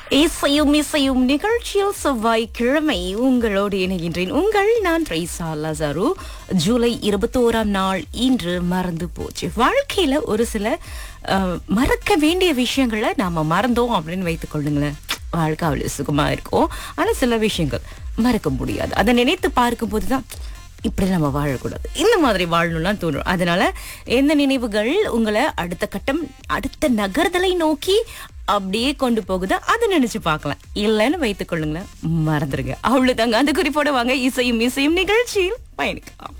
இசையும் இசையும் நிகழ்ச்சியில் செவ்வாய்க்கிழமை உங்களோடு இணைகின்றேன் உங்கள் நான் ரைசா லசாரு ஜூலை இருபத்தோராம் நாள் இன்று மறந்து போச்சு வாழ்க்கையில ஒரு சில அஹ், மறக்க வேண்டிய விஷயங்களை நாம மறந்தோம் அப்படின்னு வைத்துக் கொள்ளுங்களேன் வாழ்க்கை அவ்வளவு சுகமா இருக்கும் ஆனா சில விஷயங்கள் மறக்க முடியாது அதை நினைத்து பார்க்கும் போதுதான் இப்படி நம்ம வாழக்கூடாது இந்த மாதிரி வாழணும்லாம் தோணும் அதனால எந்த நினைவுகள் உங்களை அடுத்த கட்டம் அடுத்த நகர்தலை நோக்கி அப்படியே கொண்டு போகுதோ அதை நினைச்சு பார்க்கலாம் இல்லைன்னு வைத்துக் கொள்ளுங்களேன் மறந்துருங்க அவ்வளவுதாங்க அந்த குறிப்போட வாங்க இசையும் இசையும் நிகழ்ச்சியில் பயணிக்கலாம்